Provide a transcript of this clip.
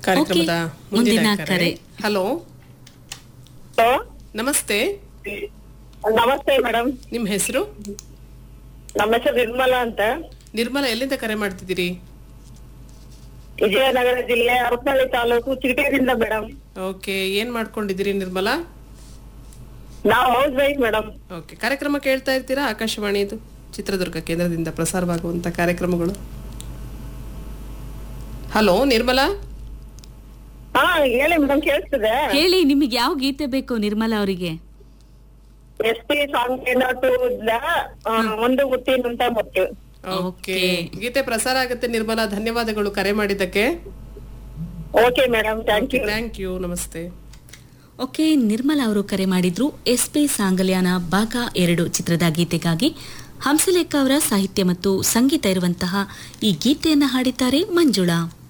ಕಾರ್ಯಕ್ರಮದ ಓಕೆ, ಮುಂದಿನ ಮುಂದಿನ ಕರೆ ಕರೆ. ಹಲೋ ಹಲೋ ನಮಸ್ತೆ ನಮಸ್ತೆ ಮೇಡಮ್ ನಿಮ್ಮ ಹೆಸರು ನಮ್ಮ ಹೆಸರು ನಿರ್ಮಲಾ ಅಂತ ನಿರ್ಮಲಾ ಎಲ್ಲಿಂದ ಕರೆ ಮಾಡ್ತಿದ್ದೀರಿ ವಿಜಯನಗರ ಜಿಲ್ಲೆ ಹರಪನಹಳ್ಳಿ ತಾಲೂಕು ಚಿಗಟೇರಿಂದ ಮೇಡಮ್ ಓಕೆ ಏನ್ ಮಾಡ್ಕೊಂಡಿದ್ದೀರಿ ನಿರ್ಮಲಾ ನಾವು ಹೌಸ್ ವೈಫ್ ಮೇಡಮ್ ಓಕೆ ಕಾರ್ಯಕ್ರಮ ಕೇಳ್ತಾ ಇರ್ತೀರಾ ಆಕಾಶವಾಣಿದು ಚಿತ್ರದುರ್ಗ ಕೇಂದ್ರದಿಂದ ಪ್ರಸಾರವಾಗುವಂತ ಕಾರ್ಯಕ್ರಮಗಳು ಹಲೋ ನಿರ್ಮಲಾ ಹಾ ಹೇಳಿ ಮೇಡಮ್ ಕೇಳಿಸ್ತದೆ ಹೇಳಿ ನಿಮಗೆ ಯಾವ ಗೀತೆ ಬೇಕು ನಿರ್ಮಲಾ ಅವರಿಗೆ ಎಸ್ ಪಿ ಸಾಂಗ್ ಏನಾಟು ಒಂದು ಮುತ್ತಿನಂತ ಮುತ್ತು ಓಕೆ ಗೀತೆ ಪ್ರಸಾರ ಆಗುತ್ತೆ ನಿರ್ಮಲಾ ಧನ್ಯವಾದಗಳು ಕರೆ ಮಾಡಿದ್ದಕ್ಕೆ okay madam thank you thank you ನಮಸ್ತೆ ಓಕೆ ನಿರ್ಮಲಾ ಅವರು ಕರೆ ಮಾಡಿದ್ರು ಎಸ್ ಪಿ ಸಾಂಗಲ್ಯಾನ ಭಾಗ ಎರಡು ಚಿತ್ರದ ಗೀತೆಗಾಗಿ ಹಂಸಲೇಖ ಅವರ ಸಾಹಿತ್ಯ ಮತ್ತು ಸಂಗೀತ ಇರುವಂತಹ ಈ ಗೀತೆಯನ್ನ ಹಾಡಿದ್ದಾರೆ ಮಂಜುಳಾ